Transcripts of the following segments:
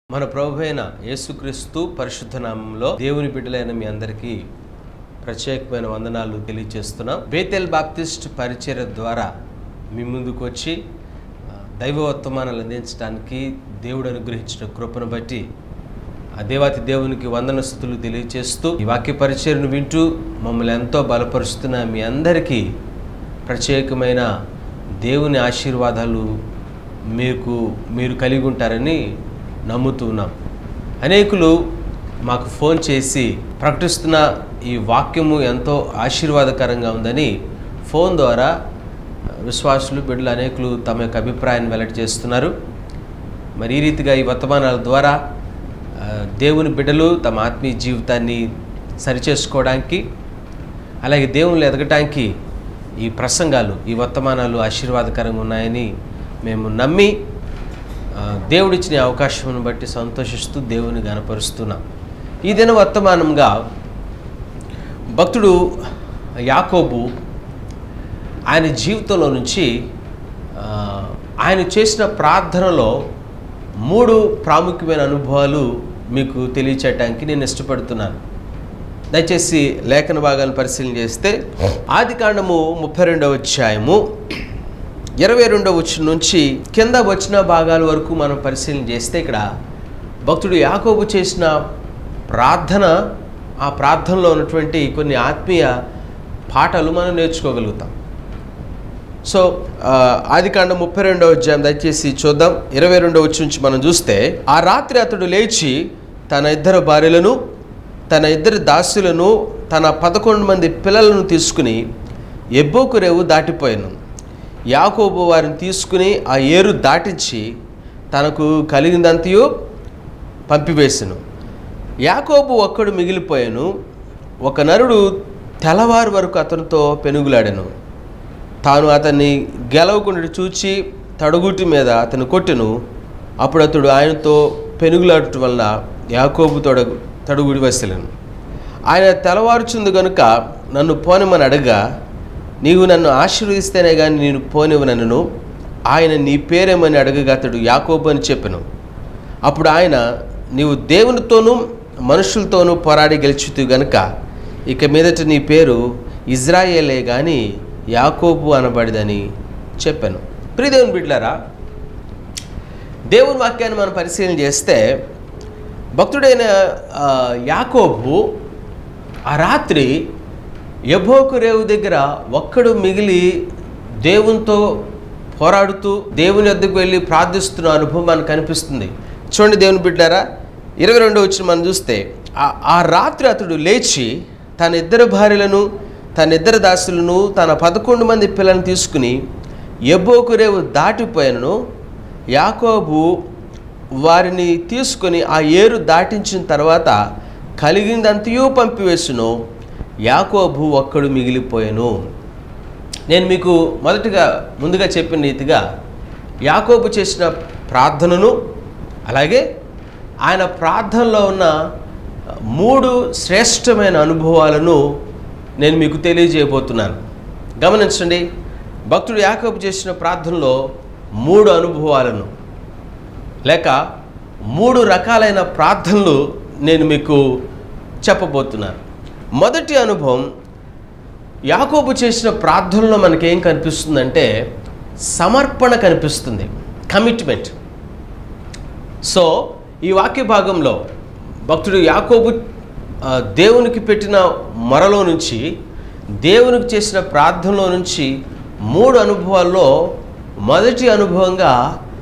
మన ప్రభు అయిన యేసుక్రీస్తు పరిశుద్ధ నామంలో దేవుని బిడ్డలైన మీ అందరికీ ప్రత్యేకమైన వందనాలు తెలియజేస్తున్నాం బేతెల్ బాప్టిస్ట్ పరిచర్య ద్వారా మీ ముందుకు వచ్చి ఆ, దైవ వర్తమానాలు అందించడానికి దేవుడు అనుగ్రహించిన కృపను బట్టి ఆ దేవాతి దేవునికి వందన స్థుతులు తెలియజేస్తూ ఈ వాక్య పరిచయను వింటూ మమ్మల్ని ఎంతో బలపరుస్తున్న మీ అందరికీ ప్రత్యేకమైన దేవుని ఆశీర్వాదాలు మీకు మీరు కలిగి ఉంటారని నమ్ముతున్నాం అనేకులు మాకు ఫోన్ చేసి ప్రకటిస్తున్న ఈ వాక్యము ఎంతో ఆశీర్వాదకరంగా ఉందని ఫోన్ ద్వారా విశ్వాసులు బిడ్డలు అనేకులు తమ యొక్క అభిప్రాయాన్ని వెల్లడి చేస్తున్నారు మరి ఈ రీతిగా ఈ వర్తమానాల ద్వారా ఆ, దేవుని బిడ్డలు తమ ఆత్మీయ జీవితాన్ని సరిచేసుకోవడానికి అలాగే దేవుళ్ళు ఎదగటానికి ఈ ప్రసంగాలు ఈ వర్తమానాలు ఆశీర్వాదకరంగా ఉన్నాయని మేము నమ్మి ఆ, దేవుడిచ్చిన ఈ అవకాశమును బట్టి సంతోషిస్తూ దేవుని గనపరుస్తున్నాం ఈ దిన వర్తమానంగా భక్తుడు యాకోబు ఆయన జీవితంలో నుంచి ఆ, ఆయన చేసిన ప్రార్థనలో మూడు ప్రాముఖ్యమైన అనుభవాలు మీకు తెలియచేయటానికి నేను ఇష్టపడుతున్నాను దయచేసి లేఖన భాగాలను పరిశీలన చేస్తే ఆది కాండము ముప్పై రెండవ అధ్యాయము ఇరవై రెండవ వచ్చిన నుంచి కింద వచ్చిన భాగాల వరకు మనం పరిశీలన చేస్తే ఇక్కడ భక్తుడు యాకోబు చేసిన ప్రార్థన ఆ ప్రార్థనలో ఉన్నటువంటి కొన్ని ఆత్మీయ పాఠాలు మనం నేర్చుకోగలుగుతాం సో ఆ, ఆదికాండం ముప్పై రెండవ అధ్యాయం దయచేసి చూద్దాం ఇరవై రెండవ వచ్చి నుంచి మనం చూస్తే ఆ రాత్రి అతడు లేచి తన ఇద్దరు భార్యలను తన ఇద్దరు దాసులను తన పదకొండు మంది పిల్లలను తీసుకుని ఎబ్బోకు రేవు దాటిపోయాను యాకోబు వారిని తీసుకుని ఆ ఏరు దాటించి తనకు కలిగిందంతయు పంపివేసెను యాకోబు ఒక్కడు మిగిలిపోయాను ఒక నరుడు తెల్లవారు వరకు అతనితో పెనుగులాడెను తాను అతన్ని గెలవకుండా చూచి తడుగుటి మీద అతను కొట్టెను అప్పుడు అతడు ఆయనతో పెనుగులాడుట వలన యాకోబు తొడగు తడుగుడి వసలను ఆయన తెల్లవారుచుంది గనుక నన్ను పోనిమని అడగా నీవు నన్ను ఆశీర్వదిస్తేనే కానీ నేను పోనివనను ఆయన నీ పేరేమని అడగగా అతడు యాకోబు అని చెప్పెను అప్పుడు ఆయన నీవు దేవునితోనూ మనుషులతోనూ పోరాడి గెలిచితు గనుక ఇక మీదట నీ పేరు ఇజ్రాయేలే కానీ యాకోబు అనబడిదని చెప్పాను ప్రియదేవుని బిడ్లారా దేవుని వాక్యాన్ని మనం పరిశీలన చేస్తే భక్తుడైన ఆ, యాకోబు ఆ రాత్రి యబోకు రేవు దగ్గర ఒక్కడు మిగిలి దేవునితో పోరాడుతూ దేవుని వద్దకు వెళ్ళి ప్రార్థిస్తున్న అనుభవం మనకు కనిపిస్తుంది చూడండి దేవుని బిడ్డారా ఇరవై రెండో వచ్చిన మనం చూస్తే ఆ- ఆ రాత్రి అతడు లేచి తన ఇద్దరు భార్యలను తన ఇద్దరు దాసులను తన పదకొండు మంది పిల్లలను తీసుకుని ఎబ్బోకు రేవు దాటిపోయాను యాకోబు వారిని తీసుకొని ఆ ఏరు దాటించిన తర్వాత కలిగిందంతయూ పంపివేసును యాకోబు ఒక్కడు మిగిలిపోయాను నేను మీకు మొదటగా ముందుగా చెప్పిన రీతిగా యాకోబు చేసిన ప్రార్థనను అలాగే ఆయన ప్రార్థనలో ఉన్న మూడు శ్రేష్టమైన అనుభవాలను నేను మీకు తెలియజేయబోతున్నాను గమనించండి భక్తుడు యాకోబు చేసిన ప్రార్థనలో మూడు అనుభవాలను లేక మూడు రకాలైన ప్రార్థనలు నేను మీకు చెప్పబోతున్నాను మొదటి అనుభవం యాకోబు చేసిన ప్రార్థనలో మనకేం కనిపిస్తుందంటే సమర్పణ కనిపిస్తుంది కమిట్మెంట్ సో ఈ వాక్య భాగంలో భక్తుడు యాకోబు ఆ, దేవునికి పెట్టిన మొరలో నుంచి దేవునికి చేసిన ప్రార్థనలో నుంచి మూడు అనుభవాల్లో మొదటి అనుభవంగా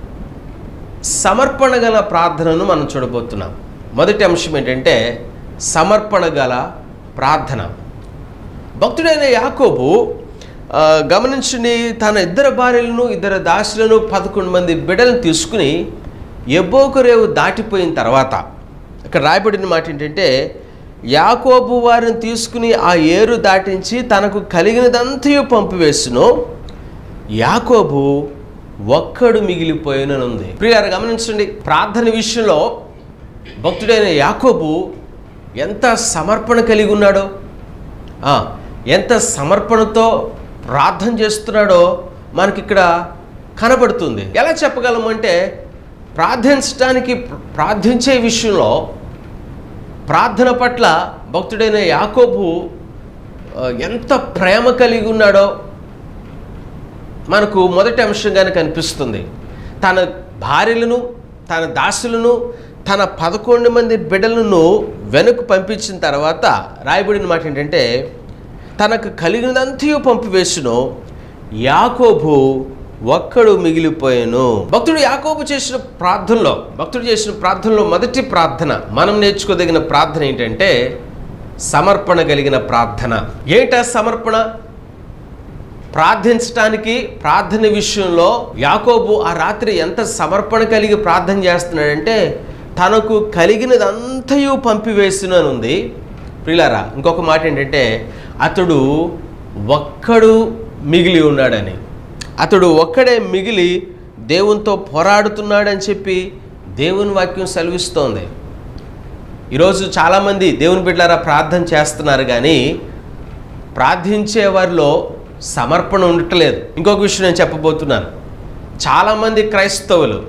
సమర్పణ గల ప్రార్థనను మనం చూడబోతున్నాం మొదటి అంశం ఏంటంటే సమర్పణ గల ప్రార్థన భక్తుడైన యాకోబు ఆ, గమనించండి తన ఇద్దరు భార్యలను ఇద్దరు దాసులను పదకొండు మంది బిడ్డలను తీసుకుని ఎబ్బోకు రేవు దాటిపోయిన తర్వాత ఇక్కడ రాయబడిన మాట ఏంటంటే యాకోబు వారిని తీసుకుని ఆ ఏరు దాటించి తనకు కలిగినదంతయు పంపివేసును యాకోబు ఒక్కడు మిగిలిపోయిననుంది ప్రియారు గమనించండి ప్రార్థన విషయంలో భక్తుడైన యాకోబు ఎంత సమర్పణ కలిగి ఉన్నాడో ఆ, ఎంత సమర్పణతో ప్రార్థన చేస్తున్నాడో మనకి ఇక్కడ కనబడుతుంది ఎలా చెప్పగలము అంటే ప్రార్థించడానికి ప్రార్థించే విషయంలో ప్రార్థన పట్ల భక్తుడైన యాకోబు ఆ, ఎంత ప్రేమ కలిగి ఉన్నాడో మనకు మొదటి అంశంగానే కనిపిస్తుంది తన భార్యలను తన దాసులను తన పదకొండు మంది బిడ్డలను వెనక్కు పంపించిన తర్వాత రాయబడిన మాట ఏంటంటే తనకు కలిగినదంతయు పంపివేసును యాకోబు ఒక్కడు మిగిలిపోయాను భక్తుడు యాకోబు చేసిన ప్రార్థనలో భక్తుడు చేసిన ప్రార్థనలో మొదటి ప్రార్థన మనం నేర్చుకోదగిన ప్రార్థన ఏంటంటే సమర్పణ కలిగిన ప్రార్థన ఏంటా సమర్పణ ప్రార్థించడానికి ప్రార్థన విషయంలో యాకోబు ఆ రాత్రి ఎంత సమర్పణ కలిగి ప్రార్థన చేస్తున్నాడంటే తనకు కలిగినదంతయు పంపివేస్తున్నాను ఉంది ప్రిలారా ఇంకొక మాట ఏంటంటే అతడు ఒక్కడు మిగిలి ఉన్నాడని అతడు ఒక్కడే మిగిలి దేవునితో పోరాడుతున్నాడని చెప్పి దేవుని వాక్యం సెలవిస్తోంది ఈరోజు చాలామంది దేవుని బిడ్డలారా ప్రార్థన చేస్తున్నారు కానీ ప్రార్థించే వారిలో సమర్పణ ఉండట్లేదు ఇంకొక విషయం నేను చెప్పబోతున్నాను చాలామంది క్రైస్తవులు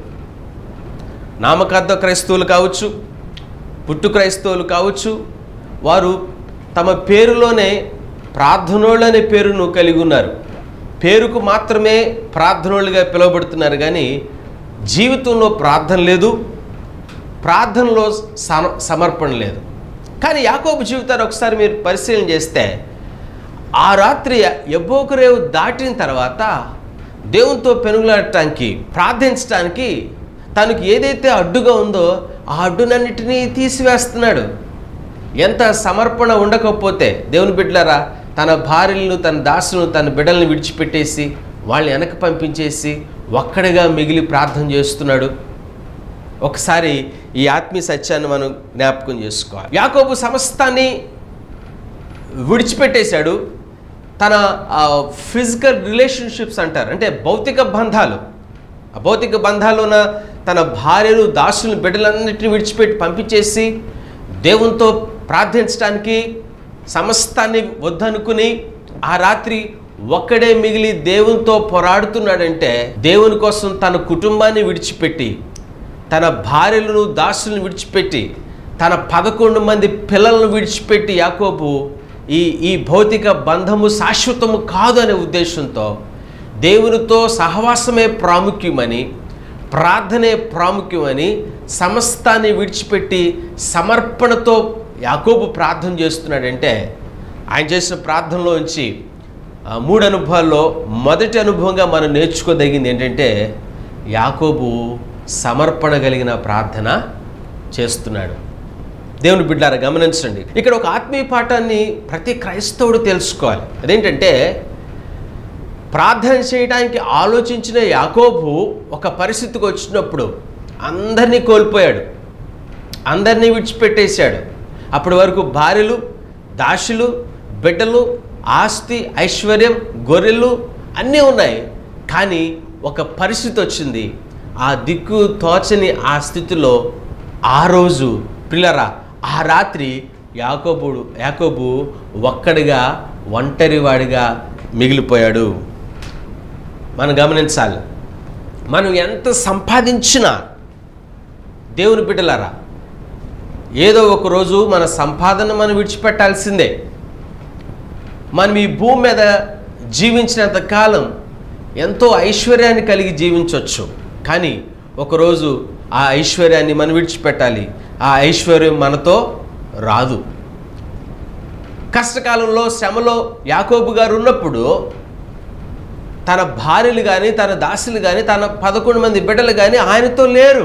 నామకార్థ క్రైస్తవులు కావచ్చు పుట్టు క్రైస్తవులు కావచ్చు వారు తమ పేరులోనే ప్రార్థనోళ్ళు అనే పేరును కలిగి ఉన్నారు పేరుకు మాత్రమే ప్రార్థనోళ్ళుగా పిలువబడుతున్నారు కానీ జీవితంలో ప్రార్థన లేదు ప్రార్థనలో సమ సమర్పణ లేదు కానీ యాకోబు జీవితాన్ని ఒకసారి మీరు పరిశీలన చేస్తే ఆ రాత్రి ఎబ్బోకరేవు దాటిన తర్వాత దేవునితో పెనుగులాడటానికి ప్రార్థించడానికి తనకు ఏదైతే అడ్డుగా ఉందో ఆ అడ్డునన్నిటినీ తీసివేస్తున్నాడు ఎంత సమర్పణ ఉండకపోతే దేవుని బిడ్డలారా తన భార్యలను తన దాసులను తన బిడ్డలను విడిచిపెట్టేసి వాళ్ళని వెనక్కి పంపించేసి ఒక్కడిగా మిగిలి ప్రార్థన చేస్తున్నాడు ఒకసారి ఈ ఆత్మీయ సత్యాన్ని మనం జ్ఞాపకం చేసుకోవాలి యాకోబు సమస్తాన్ని విడిచిపెట్టేశాడు తన ఫిజికల్ రిలేషన్షిప్స్ అంటారు అంటే భౌతిక బంధాలు ఆ భౌతిక బంధాల్లో ఉన్న తన భార్యలు దాసులను బిడ్డలన్నింటినీ విడిచిపెట్టి పంపించేసి దేవునితో ప్రార్థించడానికి సమస్తాన్ని వద్దనుకుని ఆ రాత్రి ఒక్కడే మిగిలి దేవునితో పోరాడుతున్నాడంటే దేవుని కోసం తన కుటుంబాన్ని విడిచిపెట్టి తన భార్యలను దాసులను విడిచిపెట్టి తన పదకొండు మంది పిల్లలను విడిచిపెట్టి యాకోబు ఈ ఈ భౌతిక బంధము శాశ్వతము కాదు అనే ఉద్దేశంతో దేవునితో సహవాసమే ప్రాముఖ్యమని ప్రార్థనే ప్రాముఖ్యమని సమస్తాన్ని విడిచిపెట్టి సమర్పణతో యాకోబు ప్రార్థన చేస్తున్నాడంటే ఆయన చేసిన ప్రార్థనలోంచి ఆ మూడు అనుభవాల్లో మొదటి అనుభవంగా మనం నేర్చుకోదగింది ఏంటంటే యాకోబు సమర్పణ కలిగిన ప్రార్థన చేస్తున్నాడు దేవుని బిడ్డారా గమనించండి ఇక్కడ ఒక ఆత్మీయ పాఠాన్ని ప్రతి క్రైస్తవుడు తెలుసుకోవాలి అదేంటంటే ప్రార్థన చేయడానికి ఆలోచించిన యాకోబు ఒక పరిస్థితికి వచ్చినప్పుడు అందరినీ కోల్పోయాడు అందరినీ విడిచిపెట్టేశాడు అప్పటి వరకు భార్యలు దాసులు బిడ్డలు ఆస్తి ఐశ్వర్యం గొర్రెలు అన్నీ ఉన్నాయి కానీ ఒక పరిస్థితి వచ్చింది ఆ దిక్కు తోచని ఆ స్థితిలో ఆ రోజు పిల్లరా ఆ రాత్రి యాకోబుడు యాకోబు ఒక్కడిగా ఒంటరివాడిగా మిగిలిపోయాడు మనం గమనించాలి మనం ఎంత సంపాదించినా దేవుని బిడ్డలారా ఏదో ఒక రోజు మన సంపాదన మనం విడిచిపెట్టాల్సిందే మనం ఈ భూమి మీద జీవించినంత కాలం ఎంతో ఐశ్వర్యాన్ని కలిగి జీవించవచ్చు కానీ ఒకరోజు ఆ ఐశ్వర్యాన్ని మనం విడిచిపెట్టాలి ఆ ఐశ్వర్యం మనతో రాదు కష్టకాలంలో శ్రమలో యాకోబు గారు ఉన్నప్పుడు తన భార్యలు కానీ తన దాసులు కానీ తన పదకొండు మంది బిడ్డలు కానీ ఆయనతో లేరు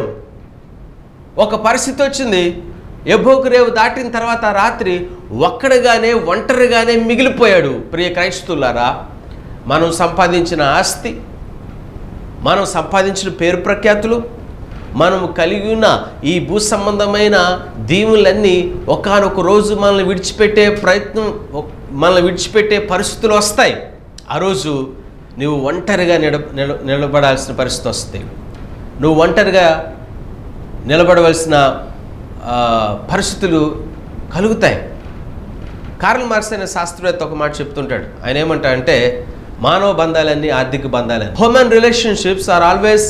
ఒక పరిస్థితి వచ్చింది ఎబ్బోకు రేవు దాటిన తర్వాత రాత్రి ఒక్కడిగానే ఒంటరిగానే మిగిలిపోయాడు ప్రియ క్రైస్తులారా మనం సంపాదించిన ఆస్తి మనం సంపాదించిన పేరు ప్రఖ్యాతులు మనం కలిగి ఉన్న ఈ భూ సంబంధమైన దీవులన్నీ ఒకనొక రోజు మనల్ని విడిచిపెట్టే ప్రయత్నం మనల్ని విడిచిపెట్టే పరిస్థితులు వస్తాయి ఆ రోజు నువ్వు ఒంటరిగా నిల నిల- నిలబడాల్సిన పరిస్థితి వస్తుంది నువ్వు ఒంటరిగా నిలబడవలసిన ఆ, పరిస్థితులు కలుగుతాయి కార్ల్ మార్క్స్ అనే శాస్త్రవేత్త ఒక మాట చెప్తుంటాడు ఆయన ఏమంటాడంటే మానవ బంధాలన్నీ ఆర్థిక బంధాలని human relationships are always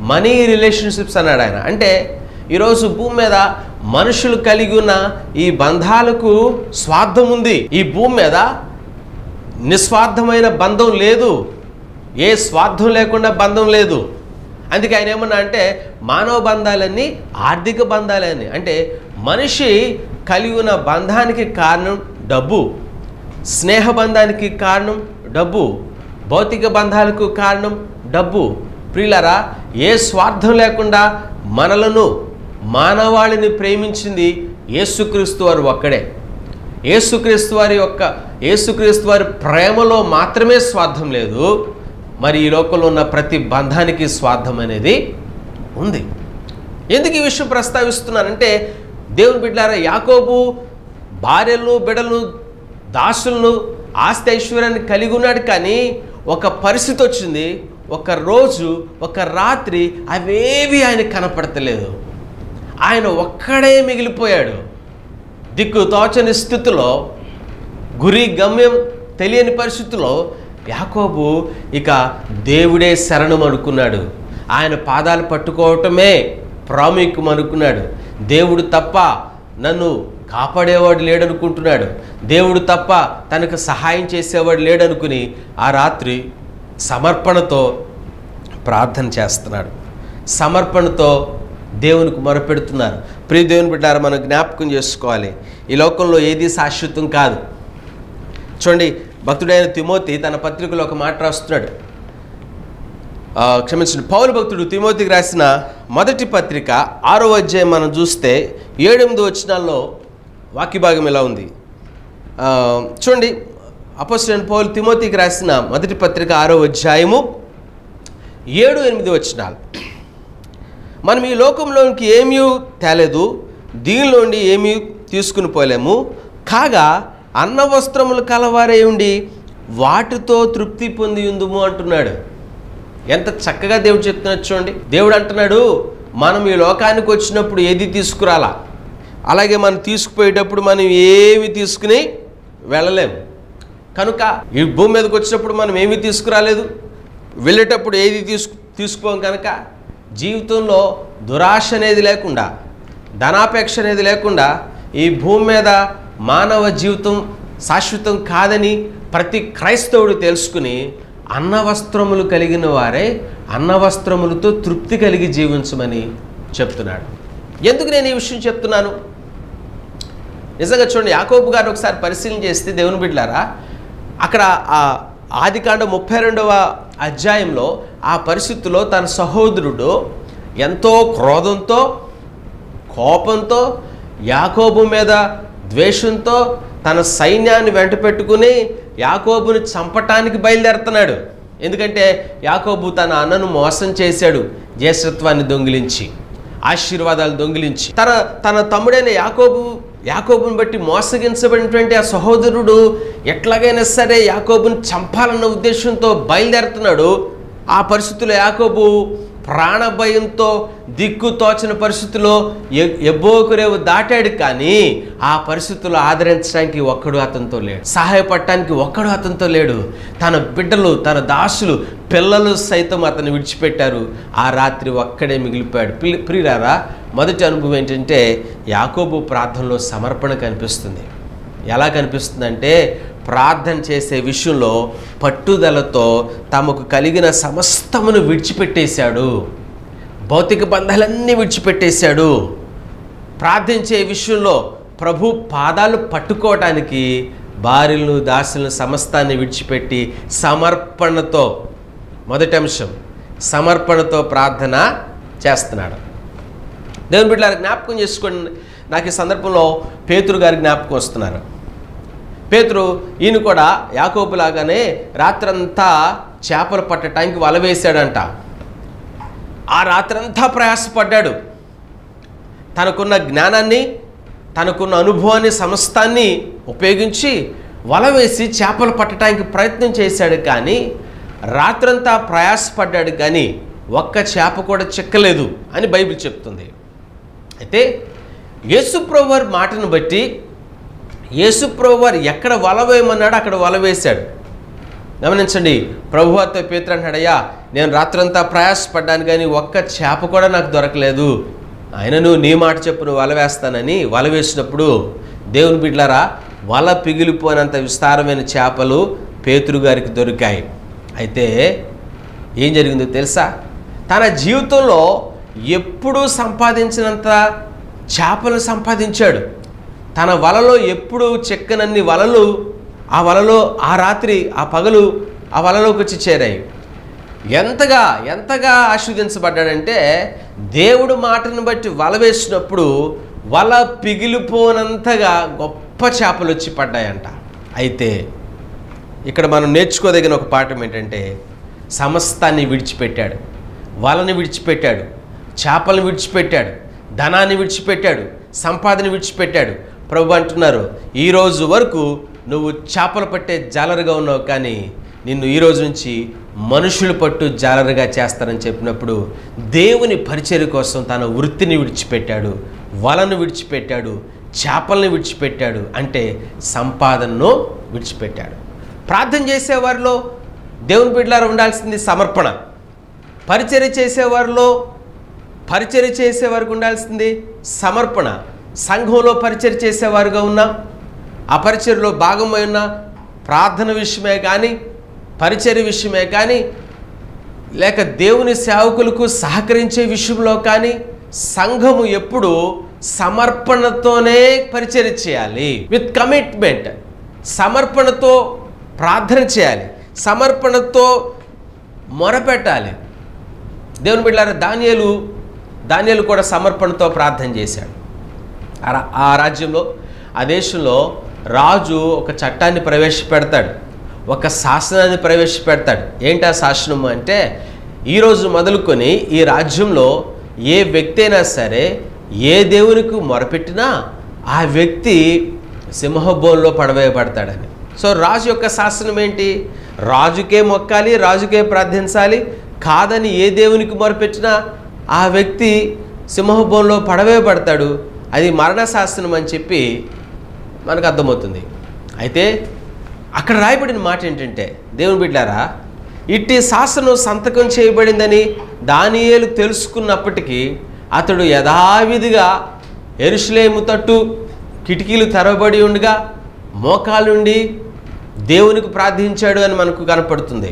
money relationships అన్నాడు ఆయన అంటే ఈరోజు భూమి మీద మనుషులు కలిగి ఉన్న ఈ బంధాలకు స్వార్థం ఉంది ఈ భూమి మీద నిస్వార్థమైన బంధం లేదు ఏ స్వార్థం లేకుండా బంధం లేదు అందుకే ఆయన ఏమన్నా అంటే మానవ బంధాలన్నీ ఆర్థిక బంధాలని అంటే మనిషి కలిగి ఉన్న బంధానికి కారణం డబ్బు స్నేహ బంధానికి కారణం డబ్బు భౌతిక బంధాలకు కారణం డబ్బు ప్రియులరా ఏ స్వార్థం లేకుండా మనలను మానవాళిని ప్రేమించింది యేసుక్రీస్తు వారు ఒక్కడే యేసుక్రీస్తు వారి యొక్క యేసుక్రీస్తు వారి ప్రేమలో మాత్రమే స్వార్థం లేదు మరి ఈ లోకంలో ఉన్న ప్రతి బంధానికి స్వార్థం అనేది ఉంది ఎందుకు ఈ విషయం ప్రస్తావిస్తున్నానంటే దేవుని బిడ్డారా యాకోబు భార్యలను బిడలను దాసులను ఆస్తి ఐశ్వర్యాన్ని కలిగి ఉన్నాడు కానీ ఒక పరిస్థితి వచ్చింది ఒక రోజు ఒక రాత్రి అవేవి ఆయన కనపడతలేదు ఆయన ఒక్కడే మిగిలిపోయాడు దిక్కు తోచని స్థితిలో గురి గమ్యం తెలియని పరిస్థితిలో యాకోబు ఇక దేవుడే శరణం అనుకున్నాడు ఆయన పాదాలు పట్టుకోవటమే ప్రాముఖ్యం అనుకున్నాడు దేవుడు తప్ప నన్ను కాపాడేవాడు లేడనుకుంటున్నాడు దేవుడు తప్ప తనకు సహాయం చేసేవాడు లేడనుకుని ఆ రాత్రి సమర్పణతో ప్రార్థన చేస్తున్నాడు సమర్పణతో దేవునికి మొరపెడుతున్నారు ప్రియ దేవుని బిడ్డారు మనం జ్ఞాపకం చేసుకోవాలి ఈ లోకంలో ఏది శాశ్వతం కాదు చూడండి భక్తుడైన తిమోతి తన పత్రికలో ఒక మాట రాస్తున్నాడు ఆ, క్షమించండి పౌలు భక్తుడు తిమోతికి రాసిన మొదటి పత్రిక ఆరో అధ్యాయం మనం చూస్తే ఏడెనిమిది వచనాల్లో వాక్య భాగం ఇలా ఉంది ఆ, చూడండి అపోజిట్ పౌలు తిమోతికి రాసిన మొదటి పత్రిక ఆరో అధ్యాయము ఏడు ఎనిమిది వచనాలు మనం ఈ లోకంలోనికి ఏమీ తేలేదు దీనిలోండి ఏమీ తీసుకుని పోలేము కాగా అన్న వస్త్రములు కలవారే ఉండి వాటితో తృప్తి పొంది ఉందుము అంటున్నాడు ఎంత చక్కగా దేవుడు చెప్తున్నాడు చూడండి దేవుడు అంటున్నాడు మనం ఈ లోకానికి వచ్చినప్పుడు ఏది తీసుకురాలా అలాగే మనం తీసుకుపోయేటప్పుడు మనం ఏమి తీసుకుని వెళ్ళలేము కనుక ఈ భూమి మీదకి వచ్చినప్పుడు మనం ఏమీ తీసుకురాలేదు వెళ్ళేటప్పుడు ఏది తీసుకు తీసుకుపోం కనుక జీవితంలో దురాశ అనేది లేకుండా ధనాపేక్ష అనేది లేకుండా ఈ భూమి మీద మానవ జీవితం శాశ్వతం కాదని ప్రతి క్రైస్తవుడు తెలుసుకుని అన్నవస్త్రములు కలిగిన వారే అన్నవస్త్రములతో తృప్తి కలిగి జీవించమని చెప్తున్నాడు ఎందుకు నేను ఈ విషయం చెప్తున్నాను నిజంగా చూడండి యాకోబు గారు ఒకసారి పరిశీలన చేస్తే దేవుని బిడ్డారా అక్కడ ఆ ఆదికాండ ముప్పై రెండవ అధ్యాయంలో ఆ పరిస్థితిలో తన సహోదరుడు ఎంతో క్రోధంతో కోపంతో యాకోబు మీద ద్వేషంతో తన సైన్యాన్ని వెంట పెట్టుకుని యాకోబుని చంపటానికి బయలుదేరుతున్నాడు ఎందుకంటే యాకోబు తన అన్నను మోసం చేశాడు జ్యేష్ఠత్వాన్ని దొంగిలించి ఆశీర్వాదాలు దొంగిలించి తన తన తమ్ముడైన యాకోబు యాకోబుని బట్టి మోసగించబడినటువంటి ఆ సహోదరుడు ఎట్లాగైనా సరే యాకోబుని చంపాలన్న ఉద్దేశంతో బయలుదేరుతున్నాడు ఆ పరిస్థితుల్లో యాకోబు ప్రాణభయంతో దిక్కు తోచని పరిస్థితిలో ఎ- ఎబ్బోకురేవు దాటాడు కానీ ఆ పరిస్థితుల్లో ఆదరించడానికి ఒక్కడు అతనితో లేడు సహాయపడటానికి ఒక్కడు అతనితో లేడు తన బిడ్డలు తన దాసులు పిల్లలు సైతం అతను విడిచిపెట్టారు ఆ రాత్రి ఒక్కడే మిగిలిపోయాడు పిల్లి ప్రియులారా మొదటి అనుభవం ఏంటంటే యాకోబు ప్రార్థనలో సమర్పణ కనిపిస్తుంది ఎలా కనిపిస్తుందంటే ప్రార్థన చేసే విషయంలో పట్టుదలతో తమకు కలిగిన సమస్తమును విడిచిపెట్టేశాడు భౌతిక బంధాలన్నీ విడిచిపెట్టేశాడు ప్రార్థించే విషయంలో ప్రభు పాదాలు పట్టుకోవటానికి భార్యలను దాసులను సమస్తాన్ని విడిచిపెట్టి సమర్పణతో మొదటి అంశం సమర్పణతో ప్రార్థన చేస్తున్నాడు దేవుని బిడ్డలారా జ్ఞాపకం చేసుకోండి నాకు ఈ సందర్భంలో పేతురు గారి జ్ఞాపకం వస్తున్నారు పేతురు ఈయన కూడా యాకోబులాగానే రాత్రంతా చేపలు పట్టడానికి వల వేశాడంట ఆ రాత్రంతా ప్రయాసపడ్డాడు తనకున్న జ్ఞానాన్ని తనకున్న అనుభవాన్ని సమస్తాన్ని ఉపయోగించి వల వేసి చేపలు పట్టడానికి ప్రయత్నం చేశాడు కానీ రాత్రంతా ప్రయాసపడ్డాడు కానీ ఒక్క చేప కూడా చిక్కలేదు అని బైబిల్ చెప్తుంది అయితే యేసుప్రభువారి మాటను బట్టి యేసుప్రభువారు ఎక్కడ వల వేయమన్నాడో అక్కడ వల వేశాడు గమనించండి ప్రభువార్త పేతురు అంటాడయ్యా నేను రాత్రంతా ప్రయాసపడ్డాను కానీ ఒక్క చేప కూడా నాకు దొరకలేదు ఆయనను నీ మాట చెప్పు నువ్వు వల వేస్తానని వల వేసినప్పుడు దేవుని బిడ్డలారా వల పిగిలిపోయినంత విస్తారమైన చేపలు పేతురు గారికి దొరికాయి అయితే ఏం జరిగిందో తెలుసా తన జీవితంలో ఎప్పుడూ సంపాదించినంత చేపలు సంపాదించాడు తన వలలో ఎప్పుడు చెక్కనన్ని వలలు ఆ వలలో ఆ రాత్రి ఆ పగలు ఆ వలలోకి వచ్చి చేరాయి ఎంతగా ఎంతగా ఆస్వాదించబడ్డాడంటే దేవుడు మాటను బట్టి వల వేసినప్పుడు వల పిగిలిపోనంతగా గొప్ప చేపలు వచ్చి పడ్డాయంట అయితే ఇక్కడ మనం నేర్చుకోదగిన ఒక పాఠం ఏంటంటే సమస్తాన్ని విడిచిపెట్టాడు వలని విడిచిపెట్టాడు చేపలను విడిచిపెట్టాడు ధనాన్ని విడిచిపెట్టాడు సంపాదన విడిచిపెట్టాడు ప్రభు అంటున్నారు ఈ రోజు వరకు నువ్వు చేపలు పట్టే జాలరుగా ఉన్నావు కానీ నిన్ను ఈ రోజు నుంచి మనుషులు పట్టు జాలరుగా చేస్తారని చెప్పినప్పుడు దేవుని పరిచర్య కోసం తన వృత్తిని విడిచిపెట్టాడు వలను విడిచిపెట్టాడు చేపలను విడిచిపెట్టాడు అంటే సంపాదనను విడిచిపెట్టాడు ప్రార్థన చేసేవారిలో దేవుని బిడ్డలారా ఉండాల్సింది సమర్పణ పరిచర్య చేసేవారిలో పరిచర్య చేసేవారికి ఉండాల్సింది సమర్పణ సంఘంలో పరిచర్య చేసేవారుగా ఉన్నా ఆ పరిచర్యలో భాగమై ఉన్న ప్రార్థన విషయమే కానీ పరిచర్య విషయమే కానీ లేక దేవుని సేవకులకు సహకరించే విషయంలో కానీ సంఘము ఎప్పుడు సమర్పణతోనే పరిచర్య చేయాలి విత్ కమిట్మెంట్ సమర్పణతో ప్రార్థన చేయాలి సమర్పణతో మొరపెట్టాలి దేవుని బిడ్డారా దానియలు దానియలు కూడా సమర్పణతో ప్రార్థన చేశాడు ఆ రా- ఆ రాజ్యంలో ఆ దేశంలో రాజు ఒక చట్టాన్ని ప్రవేశపెడతాడు ఒక శాసనాన్ని ప్రవేశపెడతాడు ఏంటి ఆ శాసనము అంటే ఈరోజు మొదలుకొని ఈ రాజ్యంలో ఏ వ్యక్తి అయినా సరే ఏ దేవునికి మొరపెట్టినా ఆ వ్యక్తి సింహబోన్లో పడవేయబడతాడని సో రాజు యొక్క శాసనం ఏంటి రాజుకే మొక్కాలి రాజుకే ప్రార్థించాలి కాదని ఏ దేవునికి మొరపెట్టినా ఆ వ్యక్తి సింహబోన్లో పడవేయబడతాడు అది మరణ శాసనం అని చెప్పి మనకు అర్థమవుతుంది అయితే అక్కడ రాయబడిన మాట ఏంటంటే దేవుని బిడ్డారా ఇట్టి శాసనం సంతకం చేయబడిందని దానియేలు తెలుసుకున్నప్పటికీ అతడు యథావిధిగా ఎరుషులేము తట్టు కిటికీలు తెరవబడి ఉండగా మోకాలుండి దేవునికి ప్రార్థించాడు అని మనకు కనపడుతుంది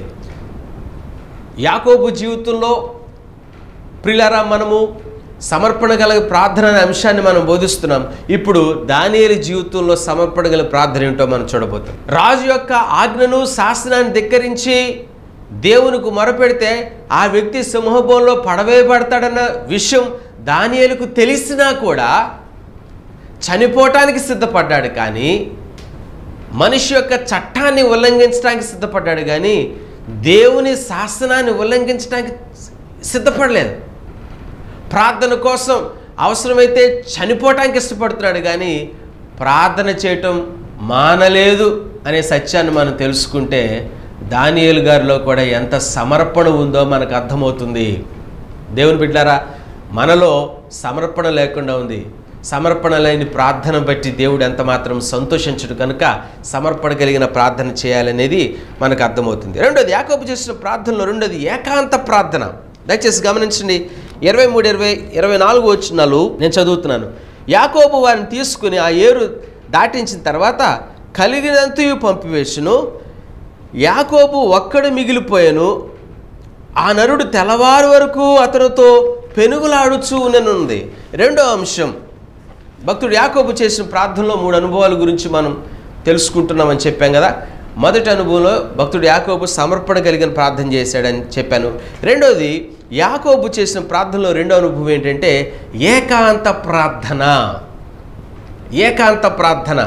యాకోబు జీవితంలో ప్రిలరా మనము సమర్పణ గల ప్రార్థన అనే అంశాన్ని మనం బోధిస్తున్నాం ఇప్పుడు దానియేలు జీవితంలో సమర్పణ గల ప్రార్థన ఏంటో మనం చూడబోతాం రాజు యొక్క ఆజ్ఞను శాసనాన్ని ధిక్కరించి దేవునికి మొరపెడితే ఆ వ్యక్తి సింహభంలో పడవేయబడతాడన్న విషయం దానియేలుకు తెలిసినా కూడా చనిపోవటానికి సిద్ధపడ్డాడు కానీ మనిషి యొక్క చట్టాన్ని ఉల్లంఘించడానికి సిద్ధపడ్డాడు కానీ దేవుని శాసనాన్ని ఉల్లంఘించడానికి సిద్ధపడలేదు ప్రార్థన కోసం అవసరమైతే చనిపోవటానికి ఇష్టపడుతున్నాడు కానీ ప్రార్థన చేయటం మానలేదు అనే సత్యాన్ని మనం తెలుసుకుంటే దానియేలు గారిలో కూడా ఎంత సమర్పణ ఉందో మనకు అర్థమవుతుంది దేవుని బిడ్డారా మనలో సమర్పణ లేకుండా ఉంది సమర్పణ లేని ప్రార్థన బట్టి దేవుడు ఎంత మాత్రం సంతోషించడు కనుక సమర్పణ కలిగిన ప్రార్థన చేయాలనేది మనకు అర్థమవుతుంది రెండోది యాకోబు చేసిన ప్రార్థనలో రెండోది ఏకాంత ప్రార్థన దయచేసి గమనించండి ఇరవై మూడు ఇరవై ఇరవై నాలుగు వచ్చినాలు నేను చదువుతున్నాను యాకోబు వారిని తీసుకుని ఆ ఏరు దాటించిన తర్వాత కలిగినంతయు పంపివేసును యాకోబు ఒక్కడు మిగిలిపోయాను ఆ నరుడు తెల్లవారు వరకు అతనితో పెనుగులాడుచూ ఉంది రెండో అంశం భక్తుడు యాకోబు చేసిన ప్రార్థనలో మూడు అనుభవాల గురించి మనం తెలుసుకుంటున్నామని చెప్పాం కదా మొదటి అనుభవంలో భక్తుడు యాకోబు సమర్పణ కలిగిన ప్రార్థన చేశాడని చెప్పాను రెండోది యాకోబు చేసిన ప్రార్థనలో రెండో అనుభవం ఏంటంటే ఏకాంత ప్రార్థన ఏకాంత ప్రార్థన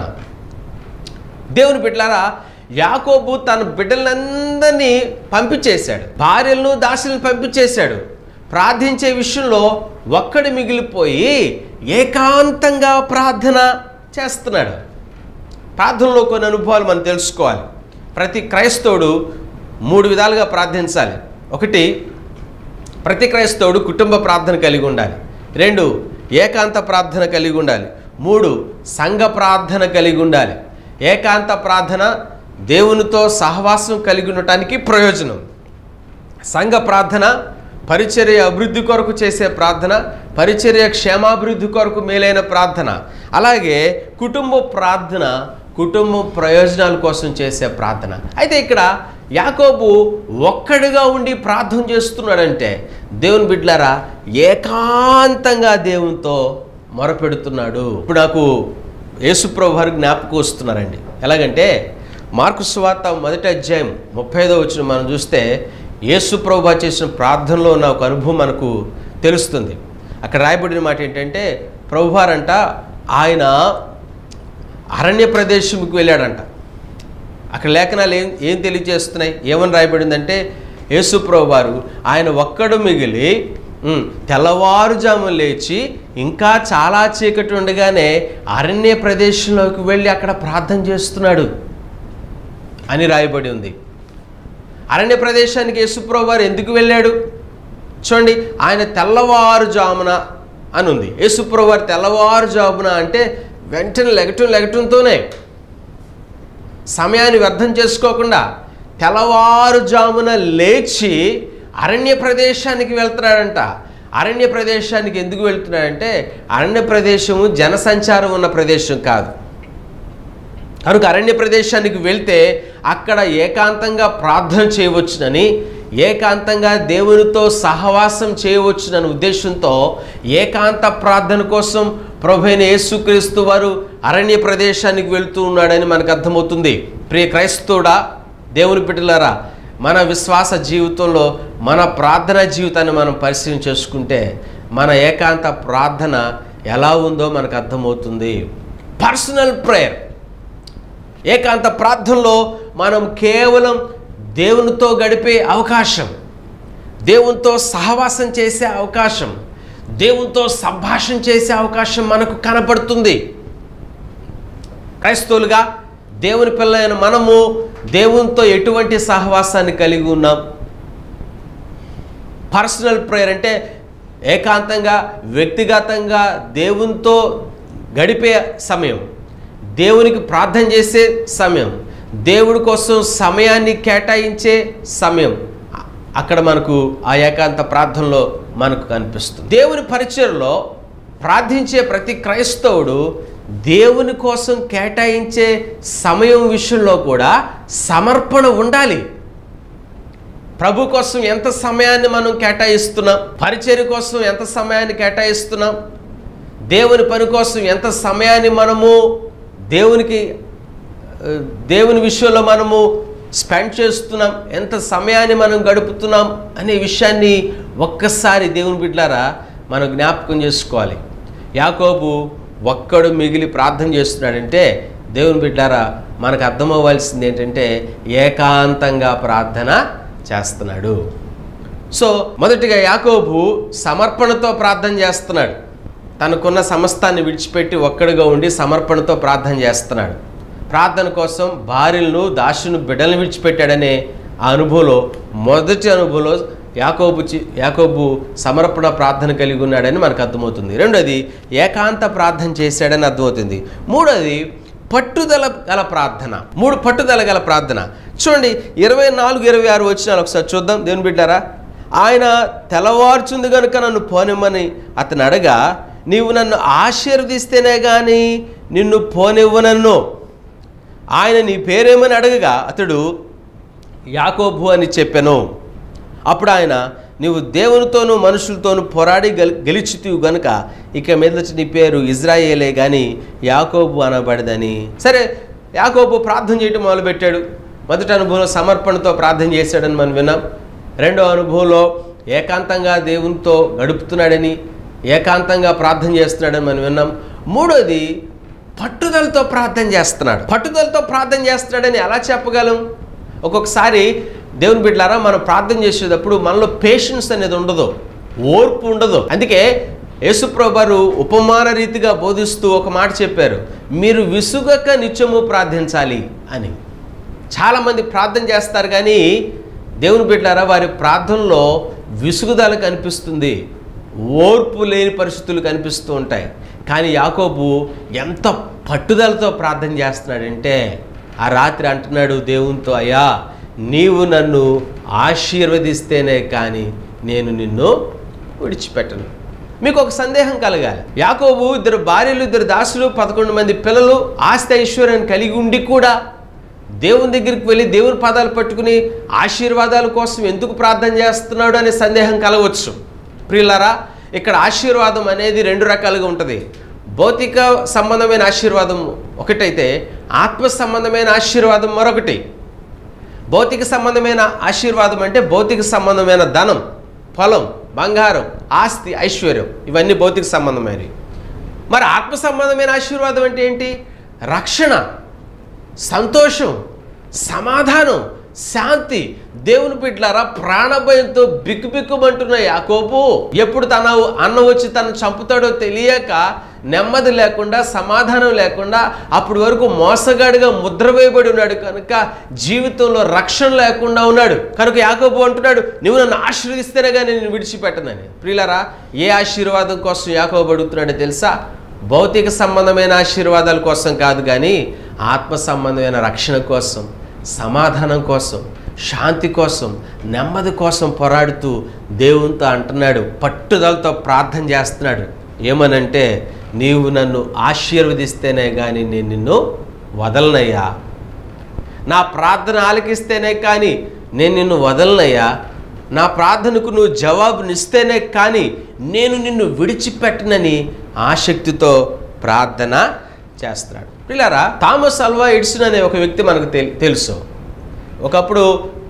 దేవుని బిడ్డలారా యాకోబు తన బిడ్డలందరినీ పంపించేశాడు భార్యలను దాసులను పంపించేశాడు ప్రార్థించే విషయంలో ఒక్కడు మిగిలిపోయి ఏకాంతంగా ప్రార్థన చేస్తున్నాడు ప్రార్థనలో కొన్ని అనుభవాలు మనం తెలుసుకోవాలి ప్రతి క్రైస్తవుడు మూడు విధాలుగా ప్రార్థించాలి ఒకటి ప్రతి క్రైస్తవుడు కుటుంబ ప్రార్థన కలిగి ఉండాలి రెండు ఏకాంత ప్రార్థన కలిగి ఉండాలి మూడు సంఘ ప్రార్థన కలిగి ఉండాలి ఏకాంత ప్రార్థన దేవునితో సహవాసం కలిగి ఉండటానికి ప్రయోజనం సంఘ ప్రార్థన పరిచర్య అభివృద్ధి కొరకు చేసే ప్రార్థన పరిచర్య క్షేమాభివృద్ధి కొరకు మేలైన ప్రార్థన అలాగే కుటుంబ ప్రార్థన కుటుంబం ప్రయోజనాల కోసం చేసే ప్రార్థన అయితే ఇక్కడ యాకోబు ఒక్కడిగా ఉండి ప్రార్థన చేస్తున్నాడంటే దేవుని బిడ్డలారా ఏకాంతంగా దేవునితో మొరపెడుతున్నాడు ఇప్పుడు నాకు యేసుప్రభు వారు జ్ఞాపకం వస్తున్నారండి ఎలాగంటే మార్కు సువార్త మొదటి అధ్యాయం ముప్పై ఐదో వచ్చిన మనం చూస్తే యేసు ప్రభు చేసిన ప్రార్థనలో ఉన్న ఒక అనుభవం మనకు తెలుస్తుంది అక్కడ రాయబడిన మాట ఏంటంటే ప్రభువారంట ఆయన అరణ్య ప్రదేశంకి వెళ్ళాడంట అక్కడ లేఖనాలు ఏం ఏం తెలియజేస్తున్నాయి ఏమని రాయబడిందంటే యేసు ప్రభు వారు ఆయన ఒక్కడు మిగిలి ఉమ్, తెల్లవారుజాము లేచి ఇంకా చాలా చీకటి ఉండగానే అరణ్య ప్రదేశంలోకి వెళ్ళి అక్కడ ప్రార్థన చేస్తున్నాడు అని రాయబడి ఉంది అరణ్య ప్రదేశానికి యేసుప్రభు వారు ఎందుకు వెళ్ళాడు చూడండి ఆయన తెల్లవారుజామున అని ఉంది యేసుప్రభు వారు తెల్లవారుజామున అంటే వెంటనే లెగటం లెగటంతోనే సమయాన్ని వ్యర్థం చేసుకోకుండా తెల్లవారుజామున లేచి అరణ్య ప్రదేశానికి వెళ్తున్నాడంట అరణ్య ప్రదేశానికి ఎందుకు వెళ్తున్నాడంటే అరణ్య ప్రదేశము జనసంచారం ఉన్న ప్రదేశం కాదు కనుక అరణ్య ప్రదేశానికి వెళ్తే అక్కడ ఏకాంతంగా ప్రార్థన చేయవచ్చునని ఏకాంతంగా దేవునితో సహవాసం చేయవచ్చునని ఉద్దేశంతో ఏకాంత ప్రార్థన కోసం ప్రభైన యేసుక్రీస్తు వారు అరణ్య ప్రదేశానికి వెళ్తూ ఉన్నాడని మనకు అర్థమవుతుంది ప్రియ క్రైస్తవుడా దేవుని బిడ్డలారా మన విశ్వాస జీవితంలో మన ప్రార్థన జీవితాన్ని మనం పరిశీలన చేసుకుంటే మన ఏకాంత ప్రార్థన ఎలా ఉందో మనకు అర్థమవుతుంది పర్సనల్ ప్రేయర్ ఏకాంత ప్రార్థనలో మనం కేవలం దేవునితో గడిపే అవకాశం దేవునితో సహవాసం చేసే అవకాశం దేవునితో సంభాషణ చేసే అవకాశం మనకు కనపడుతుంది క్రైస్తవులుగా దేవుని పిల్లలైన మనము దేవునితో ఎటువంటి సహవాసాన్ని కలిగి ఉన్నాం పర్సనల్ ప్రేయర్ అంటే ఏకాంతంగా వ్యక్తిగతంగా దేవునితో గడిపే సమయం దేవునికి ప్రార్థన చేసే సమయం దేవుడి కోసం సమయాన్ని కేటాయించే సమయం అ- అక్కడ మనకు ఆ ఏకాంత ప్రార్థనలో మనకు కనిపిస్తుంది దేవుని పరిచయలో ప్రార్థించే ప్రతి క్రైస్తవుడు దేవుని కోసం కేటాయించే సమయం విషయంలో కూడా సమర్పణ ఉండాలి ప్రభు కోసం ఎంత సమయాన్ని మనం కేటాయిస్తున్నాం పరిచర్య కోసం ఎంత సమయాన్ని కేటాయిస్తున్నాం దేవుని పని కోసం ఎంత సమయాన్ని మనము దేవునికి ఆ, దేవుని విషయంలో మనము స్పెండ్ చేస్తున్నాం ఎంత సమయాన్ని మనం గడుపుతున్నాం అనే విషయాన్ని ఒక్కసారి దేవుని బిడ్డారా మనం జ్ఞాపకం చేసుకోవాలి యాకోబు ఒక్కడు మిగిలి ప్రార్థన చేస్తున్నాడంటే దేవుని బిడ్డారా మనకు అర్థమవ్వాల్సింది ఏంటంటే ఏకాంతంగా ప్రార్థన చేస్తున్నాడు సో మొదటిగా యాకోబు సమర్పణతో ప్రార్థన చేస్తున్నాడు తనకున్న సమస్తాన్ని విడిచిపెట్టి ఒక్కడిగా ఉండి సమర్పణతో ప్రార్థన చేస్తున్నాడు ప్రార్థన కోసం భార్యలను దాసును బిడ్డలను విడిచిపెట్టాడనే ఆ అనుభవంలో మొదటి అనుభవంలో యాకోబు చి- యాకోబు సమర్పణ ప్రార్థన కలిగి ఉన్నాడని మనకు అర్థమవుతుంది రెండోది ఏకాంత ప్రార్థన చేశాడని అర్థమవుతుంది మూడోది పట్టుదల గల ప్రార్థన మూడు పట్టుదల గల ప్రార్థన చూడండి ఇరవై నాలుగు ఇరవై ఆరు వచ్చినాలు ఒకసారి చూద్దాం దేవుని బిడ్డారా ఆయన తెల్లవార్చుంది కనుక నన్ను పోనిమ్మని అతను అడగా నీవు నన్ను ఆశీర్వదిస్తేనే కానీ నిన్ను పోనివ్వనన్ను ఆయన నీ పేరేమని అడగగా అతడు యాకోబు అని చెప్పాను అప్పుడు ఆయన నీవు దేవునితోనూ మనుషులతోనూ పోరాడి గెలి గెలిచితివు గనుక ఇక మీద నీ పేరు ఇజ్రాయేలే కానీ యాకోబు అనబడదని సరే యాకోబు ప్రార్థన చేయటం మొదలుపెట్టాడు మొదటి అనుభవంలో సమర్పణతో ప్రార్థన చేశాడని మనం విన్నాం రెండో అనుభవంలో ఏకాంతంగా దేవునితో గడుపుతున్నాడని ఏకాంతంగా ప్రార్థన చేస్తున్నాడని మనం విన్నాం మూడోది పట్టుదలతో ప్రార్థన చేస్తున్నాడు పట్టుదలతో ప్రార్థన చేస్తున్నాడని ఎలా చెప్పగలం ఒక్కొక్కసారి దేవుని బిడ్డలారా మనం ప్రార్థన చేసేటప్పుడు మనలో పేషెన్స్ అనేది ఉండదు ఓర్పు ఉండదు అందుకే యేసుప్రభు ఉపమాన రీతిగా బోధిస్తూ ఒక మాట చెప్పారు మీరు విసుగక నిత్యము ప్రార్థించాలి అని చాలామంది ప్రార్థన చేస్తారు కానీ దేవుని బిడ్డారా వారి ప్రార్థనలో విసుగుదల కనిపిస్తుంది ఓర్పు లేని పరిస్థితులు కనిపిస్తూ ఉంటాయి కానీ యాకోబు ఎంత పట్టుదలతో ప్రార్థన చేస్తున్నాడంటే ఆ రాత్రి అంటున్నాడు దేవునితో అయ్యా నీవు నన్ను ఆశీర్వదిస్తేనే కానీ నేను నిన్ను విడిచిపెట్టను మీకు ఒక సందేహం కలగాలి యాకోబు ఇద్దరు భార్యలు ఇద్దరు దాసులు పదకొండు మంది పిల్లలు ఆస్తి ఐశ్వర్యాన్ని కలిగి ఉండి కూడా దేవుని దగ్గరికి వెళ్ళి దేవుని పదాలు పట్టుకుని ఆశీర్వాదాల కోసం ఎందుకు ప్రార్థన చేస్తున్నాడు అనే సందేహం కలగవచ్చు ప్రియులారా ఇక్కడ ఆశీర్వాదం అనేది రెండు రకాలుగా ఉంటుంది భౌతిక సంబంధమైన ఆశీర్వాదం ఒకటైతే ఆత్మ సంబంధమైన ఆశీర్వాదం మరొకటి భౌతిక సంబంధమైన ఆశీర్వాదం అంటే భౌతిక సంబంధమైన ధనం పొలం బంగారం ఆస్తి ఐశ్వర్యం ఇవన్నీ భౌతిక సంబంధమైనవి మరి ఆత్మ సంబంధమైన ఆశీర్వాదం అంటే ఏంటి రక్షణ సంతోషం సమాధానం శాంతి దేవుని బిడ్డలారా ప్రాణభయంతో బిక్కుబిక్కుమంటున్న యాకోబు ఎప్పుడు తన అన్న వచ్చి తను చంపుతాడో తెలియక నెమ్మది లేకుండా సమాధానం లేకుండా అప్పటి వరకు మోసగాడిగా ముద్ర వేయబడి ఉన్నాడు కనుక జీవితంలో రక్షణ లేకుండా ఉన్నాడు కనుక యాకోబు అంటున్నాడు నువ్వు నన్ను ఆశీర్వదిస్తేనే కానీ నేను విడిచిపెట్టనని ప్రియులరా ఏ ఆశీర్వాదం కోసం యాకోబు అడుగుతున్నాడో తెలుసా భౌతిక సంబంధమైన ఆశీర్వాదాల కోసం కాదు కానీ ఆత్మ సంబంధమైన రక్షణ కోసం సమాధానం కోసం శాంతి కోసం నెమ్మది కోసం పోరాడుతూ దేవునితో అంటున్నాడు పట్టుదలతో ప్రార్థన చేస్తున్నాడు ఏమనంటే నీవు నన్ను ఆశీర్వదిస్తేనే కానీ నేను నిన్ను వదలనయ్యా నా ప్రార్థన ఆలకిస్తేనే కానీ నేను నిన్ను వదలనయ్యా నా ప్రార్థనకు నువ్వు జవాబునిస్తేనే కానీ నేను నిన్ను విడిచిపెట్టనని ఆసక్తితో ప్రార్థన చేస్తున్నాడు పిల్లారా థామస్ అల్వా ఎడిసన్ అనే ఒక వ్యక్తి మనకు తెల్ తెలుసు ఒకప్పుడు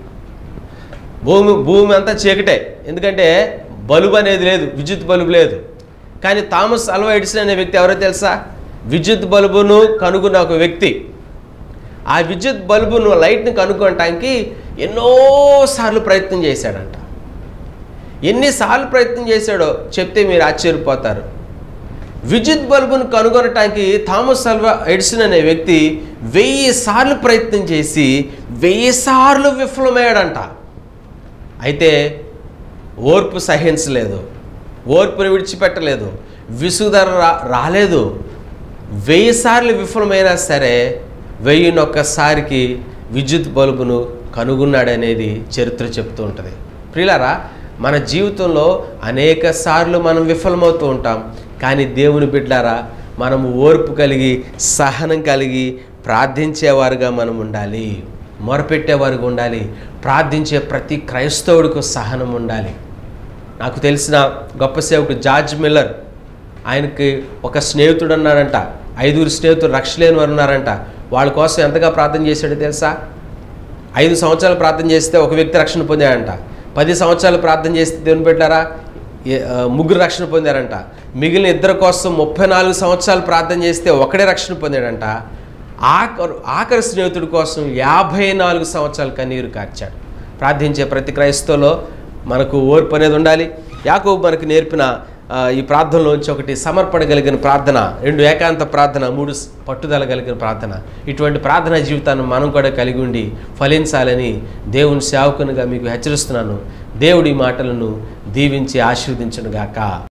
భూమి భూమి అంతా చీకటే ఎందుకంటే బల్బు అనేది లేదు విద్యుత్ బల్బు లేదు కానీ థామస్ అల్వా ఎడిసన్ అనే వ్యక్తి ఎవరో తెలుసా విద్యుత్ బల్బును కనుగొన్న ఒక వ్యక్తి ఆ విద్యుత్ బల్బును లైట్ని కనుక్కోవటానికి ఎన్నోసార్లు ప్రయత్నం చేశాడంట ఎన్నిసార్లు ప్రయత్నం చేశాడో చెప్తే మీరు ఆశ్చర్యపోతారు విద్యుత్ బల్బును కనుగొనటానికి థామస్ అల్వా ఎడిసన్ అనే వ్యక్తి వెయ్యి సార్లు ప్రయత్నం చేసి వెయ్యి సార్లు విఫలమయ్యాడంట అయితే ఓర్పు సహించలేదు ఓర్పుని విడిచిపెట్టలేదు విసుగుదర రా రాలేదు వెయ్యి సార్లు విఫలమైనా సరే వెయ్యినొక్కసారికి విద్యుత్ బల్బును కనుగొన్నాడనేది చరిత్ర చెప్తూ ఉంటుంది ప్రియులారా మన జీవితంలో అనేక సార్లు మనం విఫలమవుతూ ఉంటాం కానీ దేవుని బిడ్డారా మనము ఓర్పు కలిగి సహనం కలిగి ప్రార్థించేవారుగా మనం ఉండాలి మొరపెట్టేవారుగా ఉండాలి ప్రార్థించే ప్రతి క్రైస్తవుడికి సహనం ఉండాలి నాకు తెలిసిన గొప్ప సేవకుడు జార్జ్ మిల్లర్ ఆయనకి ఒక స్నేహితుడు అన్నాడంట ఐదుగురు స్నేహితులు రక్ష లేని వారు ఉన్నారంట వాళ్ళ కోసం ఎంతగా ప్రార్థన చేశాడో తెలుసా ఐదు సంవత్సరాలు ప్రార్థన చేస్తే ఒక వ్యక్తి రక్షణ పొందాడంట పది సంవత్సరాలు ప్రార్థన చేస్తే దేవుని పెట్టారా ఏ- ఆ, ముగ్గురు రక్షణ పొందారంట మిగిలిన ఇద్దరి కోసం ముప్పై నాలుగు సంవత్సరాలు ప్రార్థన చేస్తే ఒకడే రక్షణ పొందాడంట ఆఖరు ఆఖరి స్నేహితుడి కోసం యాభై నాలుగు సంవత్సరాలు కన్నీరు కార్చాడు ప్రార్థించే ప్రతి క్రైస్తవులో మనకు ఓర్పు అనేది ఉండాలి యాకోబు మనకు నేర్పిన ఆ, ఈ ప్రార్థనలోంచి ఒకటి సమర్పణ కలిగిన ప్రార్థన రెండు ఏకాంత ప్రార్థన మూడు స్- పట్టుదల కలిగిన ప్రార్థన ఇటువంటి ప్రార్థనా జీవితాన్ని మనం కూడా కలిగి ఉండి ఫలించాలని దేవుని సేవకునిగా మీకు హెచ్చరిస్తున్నాను దేవుడి మాటలను దీవించి ఆశీర్వదించును గాక